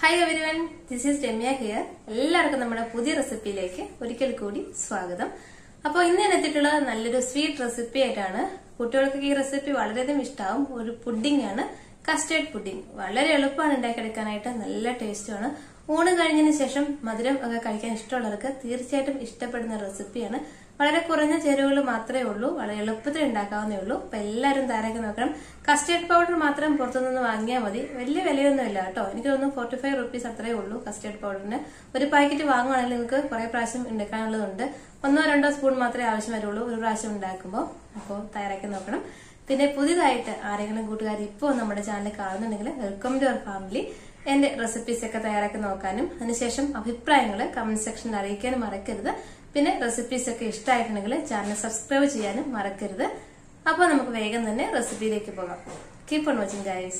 hi everyone this is Ramya here എല്ലാവർക്കും നമ്മുടെ പുതിയ റെസിപ്പിയിലേക്ക് ഒരിക്കൽ കൂടി സ്വാഗതം അപ്പോൾ ഇന്ന് ഞാൻ എത്തിയിട്ടുള്ളത് നല്ലൊരു സ്വീറ്റ് റെസിപ്പി ആയിട്ടാണ് കുട്ടികൾക്ക് ഈ റെസിപ്പി വളരെയധികം ഇഷ്ടമാവും ഒരു പുഡിംഗ് ആണ് കസ്റ്റേർഡ് പുഡിംഗ് വളരെ എളുപ്പമാണ് ഉണ്ടാക്കിയെടുക്കാനായിട്ട് നല്ല ടേസ്റ്റുമാണ് ഊണ് കഴിഞ്ഞതിന് ശേഷം മധുരം ഒക്കെ കഴിക്കാൻ ഇഷ്ടമുള്ളവർക്ക് തീർച്ചയായിട്ടും ഇഷ്ടപ്പെടുന്ന റെസിപ്പിയാണ് വളരെ കുറഞ്ഞ ചേരുവകൾ മാത്രമേ ഉള്ളൂ വളരെ എളുപ്പത്തിൽ ഉണ്ടാക്കാവുന്നേ ഉള്ളൂ അപ്പൊ എല്ലാവരും തയ്യാറാക്കി നോക്കണം കസ്റ്റേർഡ് പൗഡർ മാത്രം പുറത്തുനിന്ന് വാങ്ങിയാൽ മതി വലിയ വിലയൊന്നുമില്ല കേട്ടോ എനിക്ക് തോന്നുന്നു ഫോർട്ടി ഫൈവ് റുപ്പീസ് അത്രേ ഉള്ളൂ കസ്റ്റേർഡ് പൗഡറിന് ഒരു പാക്കറ്റ് വാങ്ങുവാണെങ്കിൽ നിങ്ങൾക്ക് കുറെ പ്രാവശ്യം ഉണ്ടാക്കാനുള്ളതുണ്ട് ഒന്നോ രണ്ടോ സ്പൂൺ മാത്രമേ ആവശ്യം വരുള്ളൂ ഒരു പ്രാവശ്യം ഉണ്ടാക്കുമ്പോൾ അപ്പോൾ തയ്യാറാക്കി നോക്കണം പിന്നെ പുതിയതായിട്ട് ആരെങ്കിലും കൂട്ടുകാർ ഇപ്പോൾ നമ്മുടെ ചാനൽ കാണുന്നുണ്ടെങ്കിൽ വെൽക്കം ടു അവർ ഫാമിലി എന്റെ റെസിപ്പീസ് ഒക്കെ തയ്യാറാക്കി നോക്കാനും അതിനുശേഷം അഭിപ്രായങ്ങൾ കമന്റ് സെക്ഷനിൽ അറിയിക്കാനും മറക്കരുത് പിന്നെ റെസിപ്പീസ് ഒക്കെ ഇഷ്ടമായിട്ടുണ്ടെങ്കിൽ ചാനൽ സബ്സ്ക്രൈബ് ചെയ്യാനും മറക്കരുത് അപ്പോൾ നമുക്ക് വേഗം തന്നെ റെസിപ്പിയിലേക്ക് പോകാം കീപ്പ് ഓൺ വാച്ചിങ് ഗൈസ്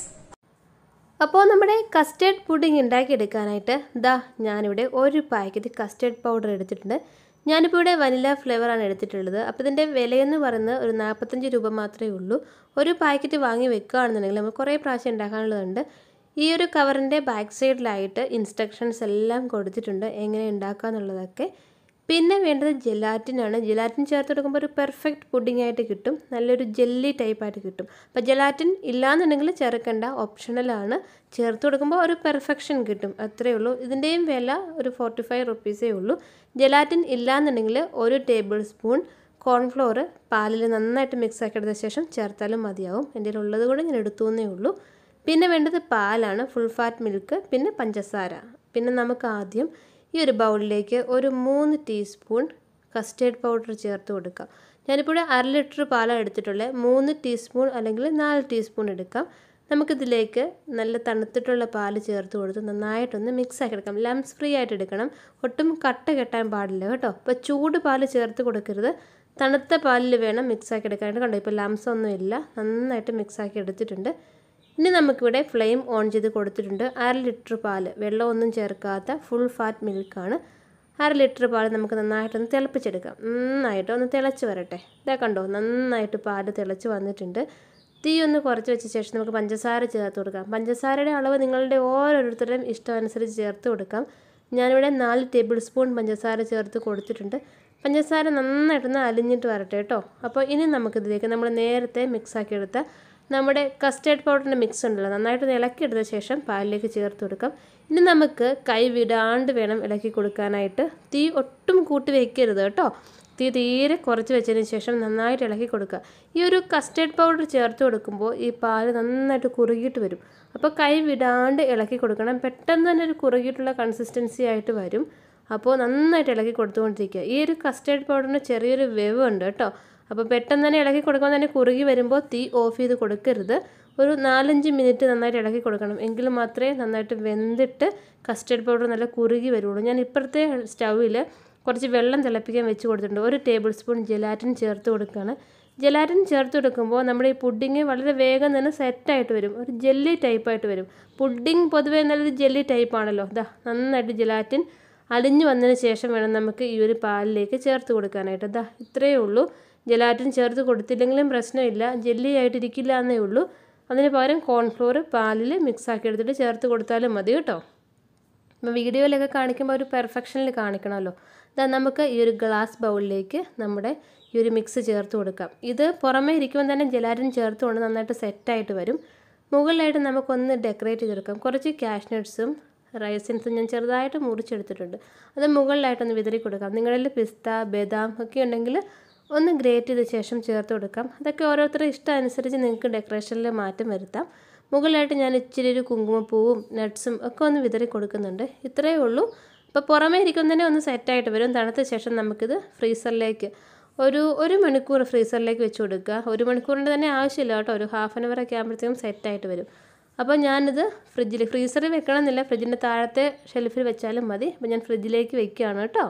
അപ്പോൾ നമ്മുടെ കസ്റ്റേർഡ് പുഡിംഗ് ഉണ്ടാക്കിയെടുക്കാനായിട്ട് ദാ ഞാനിവിടെ ഒരു പാക്കറ്റ് കസ്റ്റേർഡ് പൗഡർ എടുത്തിട്ടുണ്ട് ഞാനിപ്പോൾ ഇവിടെ വനില ഫ്ലേവറാണ് എടുത്തിട്ടുള്ളത് അപ്പോൾ ഇതിൻ്റെ വിലയെന്ന് പറയുന്നത് ഒരു നാൽപ്പത്തഞ്ച് രൂപ മാത്രമേ ഉള്ളൂ ഒരു പാക്കറ്റ് വാങ്ങി വെക്കുകയാണെന്നുണ്ടെങ്കിൽ നമ്മൾ കുറേ പ്രാവശ്യം ഉണ്ടാക്കാനുള്ളതുണ്ട് ഈ ഒരു കവറിൻ്റെ ബാക്ക് സൈഡിലായിട്ട് ഇൻസ്ട്രക്ഷൻസ് എല്ലാം കൊടുത്തിട്ടുണ്ട് എങ്ങനെ ഉണ്ടാക്കുക എന്നുള്ളതൊക്കെ പിന്നെ വേണ്ടത് ജെലാറ്റിനാണ് ജെലാറ്റിൻ ചേർത്ത് കൊടുക്കുമ്പോൾ ഒരു പെർഫെക്റ്റ് പുഡിംഗ് ആയിട്ട് കിട്ടും നല്ലൊരു ജെല്ലി ടൈപ്പായിട്ട് കിട്ടും അപ്പോൾ ജെലാറ്റിൻ ഇല്ലാന്നുണ്ടെങ്കിൽ ചേർക്കേണ്ട ഓപ്ഷണലാണ് ചേർത്ത് കൊടുക്കുമ്പോൾ ഒരു പെർഫെക്ഷൻ കിട്ടും അത്രയേ ഉള്ളൂ ഇതിൻ്റെയും വില ഒരു ഫോർട്ടി ഫൈവ് റുപ്പീസേ ഉള്ളൂ ജെലാറ്റിൻ ഇല്ലാന്നുണ്ടെങ്കിൽ ഒരു ടേബിൾ സ്പൂൺ കോൺഫ്ലോർ പാലിൽ നന്നായിട്ട് മിക്സ് ആക്കി എടുത്ത ശേഷം ചേർത്താലും മതിയാവും എൻ്റെ ഉള്ളത് കൂടെ ഞാൻ എടുത്തു എന്നേ ഉള്ളൂ പിന്നെ വേണ്ടത് പാലാണ് ഫുൾ ഫാറ്റ് മിൽക്ക് പിന്നെ പഞ്ചസാര പിന്നെ നമുക്ക് ആദ്യം ഈ ഒരു ബൗളിലേക്ക് ഒരു മൂന്ന് ടീസ്പൂൺ കസ്റ്റേർഡ് പൗഡർ ചേർത്ത് കൊടുക്കാം ഞാനിപ്പോൾ ഇവിടെ അര ലിറ്റർ പാലാണ് എടുത്തിട്ടുള്ളത് മൂന്ന് ടീസ്പൂൺ അല്ലെങ്കിൽ നാല് ടീസ്പൂൺ എടുക്കാം നമുക്കിതിലേക്ക് നല്ല തണുത്തിട്ടുള്ള പാല് ചേർത്ത് കൊടുത്ത് നന്നായിട്ടൊന്ന് മിക്സ് ആക്കി എടുക്കാം ലംസ് ഫ്രീ ആയിട്ട് എടുക്കണം ഒട്ടും കട്ട കെട്ടാൻ പാടില്ല കേട്ടോ അപ്പോൾ ചൂട് പാല് ചേർത്ത് കൊടുക്കരുത് തണുത്ത പാലിൽ വേണം മിക്സ് ആക്കി എടുക്കാനായിട്ട് കണ്ടോ ഇപ്പോൾ ലംസ് ഒന്നും ഇല്ല നന്നായിട്ട് മിക്സ് ആക്കി എടുത്തിട്ടുണ്ട് ഇനി നമുക്കിവിടെ ഫ്ലെയിം ഓൺ ചെയ്ത് കൊടുത്തിട്ടുണ്ട് അര ലിറ്റർ പാല് വെള്ളമൊന്നും ചേർക്കാത്ത ഫുൾ ഫാറ്റ് മിൽക്കാണ് അര ലിറ്റർ പാൽ നമുക്ക് നന്നായിട്ടൊന്ന് തിളപ്പിച്ചെടുക്കാം നന്നായിട്ട് ഒന്ന് തിളച്ച് വരട്ടെ ഇതാ കണ്ടോ നന്നായിട്ട് പാല് തിളച്ച് വന്നിട്ടുണ്ട് തീ ഒന്ന് കുറച്ച് വെച്ച ശേഷം നമുക്ക് പഞ്ചസാര ചേർത്ത് കൊടുക്കാം പഞ്ചസാരയുടെ അളവ് നിങ്ങളുടെ ഓരോരുത്തരുടെയും ഇഷ്ടമനുസരിച്ച് ചേർത്ത് കൊടുക്കാം ഞാനിവിടെ നാല് ടേബിൾ സ്പൂൺ പഞ്ചസാര ചേർത്ത് കൊടുത്തിട്ടുണ്ട് പഞ്ചസാര നന്നായിട്ടൊന്ന് അലിഞ്ഞിട്ട് വരട്ടെ കേട്ടോ അപ്പോൾ ഇനി നമുക്കിതിലേക്ക് നമ്മൾ നേരത്തെ മിക്സാക്കി എടുത്ത നമ്മുടെ കസ്റ്റേർഡ് പൗഡറിൻ്റെ മിക്സ് ഉണ്ടല്ലോ നന്നായിട്ട് ഇളക്കിയെടുത്ത ശേഷം പാലിലേക്ക് ചേർത്ത് കൊടുക്കാം ഇനി നമുക്ക് കൈ വിടാണ്ട് വേണം ഇളക്കി കൊടുക്കാനായിട്ട് തീ ഒട്ടും കൂട്ടി വയ്ക്കരുത് കേട്ടോ തീ തീരെ കുറച്ച് വെച്ചതിന് ശേഷം നന്നായിട്ട് ഇളക്കി കൊടുക്കുക ഈ ഒരു കസ്റ്റേർഡ് പൗഡർ ചേർത്ത് കൊടുക്കുമ്പോൾ ഈ പാല് നന്നായിട്ട് കുറുകിയിട്ട് വരും അപ്പോൾ കൈ വിടാണ്ട് ഇളക്കി കൊടുക്കണം പെട്ടെന്ന് തന്നെ ഒരു കുറുകിയിട്ടുള്ള കൺസിസ്റ്റൻസി ആയിട്ട് വരും അപ്പോൾ നന്നായിട്ട് ഇളക്കി കൊടുത്തുകൊണ്ടിരിക്കുക ഈ ഒരു കസ്റ്റേർഡ് പൗഡറിന് ചെറിയൊരു വേവ് ഉണ്ട് കേട്ടോ അപ്പോൾ പെട്ടെന്ന് തന്നെ ഇളക്കി കൊടുക്കുമ്പോൾ തന്നെ കുറുകി വരുമ്പോൾ തീ ഓഫ് ചെയ്ത് കൊടുക്കരുത് ഒരു നാലഞ്ച് മിനിറ്റ് നന്നായിട്ട് ഇളക്കി കൊടുക്കണം എങ്കിൽ മാത്രമേ നന്നായിട്ട് വെന്തിട്ട് കസ്റ്റേർഡ് പൗഡർ നല്ല കുറുകി വരുള്ളൂ ഞാൻ ഇപ്പുറത്തെ സ്റ്റൗവിൽ കുറച്ച് വെള്ളം തിളപ്പിക്കാൻ വെച്ച് കൊടുത്തിട്ടുണ്ട് ഒരു ടേബിൾ സ്പൂൺ ജെലാറ്റിൻ ചേർത്ത് കൊടുക്കുകയാണ് ജെലാറ്റിൻ ചേർത്ത് കൊടുക്കുമ്പോൾ നമ്മുടെ ഈ പുഡിങ് വളരെ വേഗം തന്നെ സെറ്റായിട്ട് വരും ഒരു ജെല്ലി ടൈപ്പായിട്ട് വരും പുഡിങ് പൊതുവേ നല്ലൊരു ജെല്ലി ടൈപ്പാണല്ലോ ഇതാ നന്നായിട്ട് ജെലാറ്റിൻ അലിഞ്ഞു വന്നതിന് ശേഷം വേണം നമുക്ക് ഈ ഒരു പാലിലേക്ക് ചേർത്ത് കൊടുക്കാനായിട്ട് ഇതാ ഇത്രയേ ഉള്ളൂ ജെലാറ്റിൻ ചേർത്ത് കൊടുത്തില്ലെങ്കിലും പ്രശ്നമില്ല ജെല്ലി ആയിട്ടിരിക്കില്ല എന്നേ ഉള്ളൂ അതിന് പകരം കോൺഫ്ലോർ പാലിൽ മിക്സ് ആക്കി എടുത്തിട്ട് ചേർത്ത് കൊടുത്താലും മതി കേട്ടോ അപ്പോൾ വീഡിയോയിലൊക്കെ കാണിക്കുമ്പോൾ ഒരു പെർഫെക്ഷനിൽ കാണിക്കണമല്ലോ ഇതാ നമുക്ക് ഈ ഒരു ഗ്ലാസ് ബൗളിലേക്ക് നമ്മുടെ ഈ ഒരു മിക്സ് ചേർത്ത് കൊടുക്കാം ഇത് പുറമേ ഇരിക്കുമ്പോൾ തന്നെ ജെലാറ്റിൻ ചേർത്തുകൊണ്ട് നന്നായിട്ട് സെറ്റായിട്ട് വരും മുകളിലായിട്ട് നമുക്കൊന്ന് ഡെക്കറേറ്റ് ചെയ്തെടുക്കാം കുറച്ച് കാഷ്നട്ട്സും റൈസിൻസും ഞാൻ ചെറുതായിട്ട് മുറിച്ചെടുത്തിട്ടുണ്ട് അത് മുകളിലായിട്ടൊന്ന് വിതറി കൊടുക്കാം നിങ്ങളിൽ പിസ്ത ബദാം ഒക്കെ ഉണ്ടെങ്കിൽ ഒന്ന് ഗ്രേറ്റ് ചെയ്ത ശേഷം ചേർത്ത് കൊടുക്കാം അതൊക്കെ ഓരോരുത്തരുടെ ഇഷ്ടം അനുസരിച്ച് നിങ്ങൾക്ക് ഡെക്കറേഷനിൽ മാറ്റം വരുത്താം മുകളിലായിട്ട് ഞാൻ ഇച്ചിരി ഒരു കുങ്കുമപ്പൂവും നട്ട്സും ഒക്കെ ഒന്ന് വിതറി കൊടുക്കുന്നുണ്ട് ഇത്രയേ ഉള്ളൂ അപ്പോൾ പുറമേ ഇരിക്കും തന്നെ ഒന്ന് സെറ്റായിട്ട് വരും തണുത്ത ശേഷം നമുക്കിത് ഫ്രീസറിലേക്ക് ഒരു ഒരു മണിക്കൂർ ഫ്രീസറിലേക്ക് വെച്ച് കൊടുക്കുക ഒരു മണിക്കൂറിൻ്റെ തന്നെ ആവശ്യമില്ല കേട്ടോ ഒരു ഹാഫ് ആൻ അവർ ഒക്കെ ആകുമ്പോഴത്തേക്കും സെറ്റായിട്ട് വരും അപ്പോൾ ഞാനിത് ഫ്രിഡ്ജിൽ ഫ്രീസറിൽ വെക്കണമെന്നില്ല ഫ്രിഡ്ജിൻ്റെ താഴത്തെ ഷെൽഫിൽ വെച്ചാലും മതി അപ്പോൾ ഞാൻ ഫ്രിഡ്ജിലേക്ക് വെക്കുകയാണ് കേട്ടോ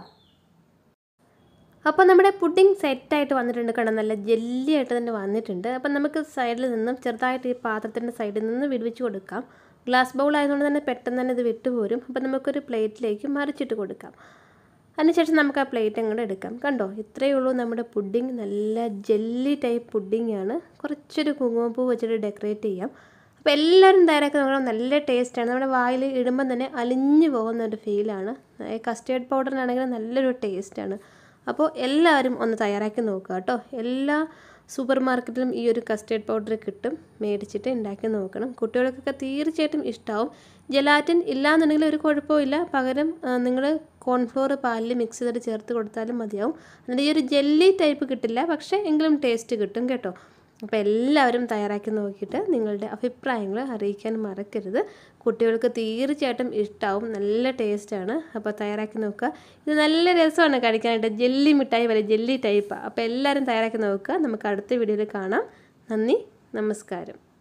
അപ്പോൾ നമ്മുടെ പുഡിംഗ് സെറ്റായിട്ട് വന്നിട്ടുണ്ട് കണ്ടോ നല്ല ജെല്ലി ആയിട്ട് തന്നെ വന്നിട്ടുണ്ട് അപ്പം നമുക്ക് സൈഡിൽ നിന്നും ചെറുതായിട്ട് ഈ പാത്രത്തിൻ്റെ സൈഡിൽ നിന്ന് വിടുവിച്ച് കൊടുക്കാം ഗ്ലാസ് ബൗൾ ആയതുകൊണ്ട് തന്നെ പെട്ടെന്ന് തന്നെ ഇത് വിട്ടുപോരും അപ്പം നമുക്കൊരു പ്ലേറ്റിലേക്ക് മറിച്ചിട്ട് കൊടുക്കാം അതിനുശേഷം നമുക്ക് ആ പ്ലേറ്റ് അങ്ങോട്ട് എടുക്കാം കണ്ടോ ഇത്രയേ ഉള്ളൂ നമ്മുടെ പുഡിംഗ് നല്ല ജെല്ലി ടൈപ്പ് പുഡിംഗ് ആണ് കുറച്ചൊരു കുങ്കുമപ്പൂ വെച്ചിട്ട് ഡെക്കറേറ്റ് ചെയ്യാം അപ്പോൾ എല്ലാവരും തയ്യാറാക്കി നോക്കണം നല്ല ടേസ്റ്റാണ് നമ്മുടെ വായിൽ ഇടുമ്പം തന്നെ അലിഞ്ഞു പോകുന്ന ഒരു ഫീലാണ് കസ്റ്റേർഡ് പൗഡറിനാണെങ്കിൽ നല്ലൊരു ടേസ്റ്റാണ് അപ്പോൾ എല്ലാവരും ഒന്ന് തയ്യാറാക്കി നോക്കുക കേട്ടോ എല്ലാ സൂപ്പർ മാർക്കറ്റിലും ഈ ഒരു കസ്റ്റേർഡ് പൗഡർ കിട്ടും മേടിച്ചിട്ട് ഉണ്ടാക്കി നോക്കണം കുട്ടികൾക്കൊക്കെ തീർച്ചയായിട്ടും ഇഷ്ടമാവും ജലാറ്റിൻ ഇല്ലാന്നുണ്ടെങ്കിൽ ഒരു കുഴപ്പമില്ല പകരം നിങ്ങൾ കോൺഫ്ലോർ പാലിൽ മിക്സ് ചെയ്തിട്ട് ചേർത്ത് കൊടുത്താലും മതിയാവും എന്നിട്ട് ഈ ഒരു ജെല്ലി ടൈപ്പ് കിട്ടില്ല പക്ഷേ എങ്കിലും ടേസ്റ്റ് കിട്ടും കേട്ടോ അപ്പോൾ എല്ലാവരും തയ്യാറാക്കി നോക്കിയിട്ട് നിങ്ങളുടെ അഭിപ്രായങ്ങൾ അറിയിക്കാൻ മറക്കരുത് കുട്ടികൾക്ക് തീർച്ചയായിട്ടും ഇഷ്ടമാവും നല്ല ടേസ്റ്റാണ് അപ്പോൾ തയ്യാറാക്കി നോക്കുക ഇത് നല്ല രസമാണ് കഴിക്കാനായിട്ട് ജെല്ലി മിഠായി പോലെ ജെല്ലി ടൈപ്പാണ് അപ്പോൾ എല്ലാവരും തയ്യാറാക്കി നോക്കുക നമുക്ക് അടുത്ത വീഡിയോയിൽ കാണാം നന്ദി നമസ്കാരം